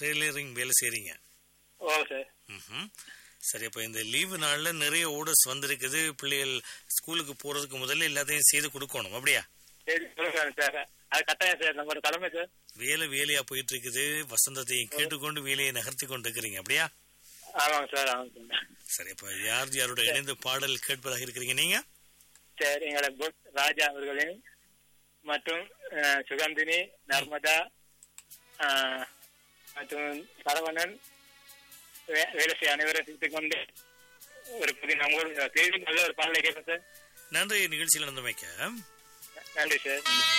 Tailoring வேலை செய்றீங்க ஓ sir ம்ஹும். சரி அப்ப இந்த லீவு நாள்ல நிறைய ஓர்டர்ஸ் வந்திருக்குது பிள்ளைகள் ஸ்கூலுக்கு போறதுக்கு முதல்ல எல்லாத்தையும் செய்து கொடுக்கணும் அப்படியா சரி சொல்லுங்க சார் அது கட்டாயம் சார் நம்மளோட கடமை சார் வேலை வேலையா போயிட்டு இருக்குது வசந்தத்தையும் கேட்டுக்கொண்டு வேலையை நகர்த்தி கொண்டு இருக்கிறீங்க அப்படியா ஆமாங்க சார் ஆமாங்க சார் சரி அப்ப யார் யாரோட இணைந்து பாடல் கேட்பதாக இருக்கிறீங்க நீங்க சார் எங்களோட புக் ராஜா அவர்களின் மற்றும் அஹ், சுகந்தினி நர்மதா அஹ், மற்றும் சரவணன் வே- வேலை செய்ய அனைவரும் சேர்த்துக் கொண்டு ஒரு புதிய நம்ம செய்தி நல்ல ஒரு பாடலை கேட்பேன் சார் நன்றி நிகழ்ச்சியில் நடந்தமைக்க நன்றி சார்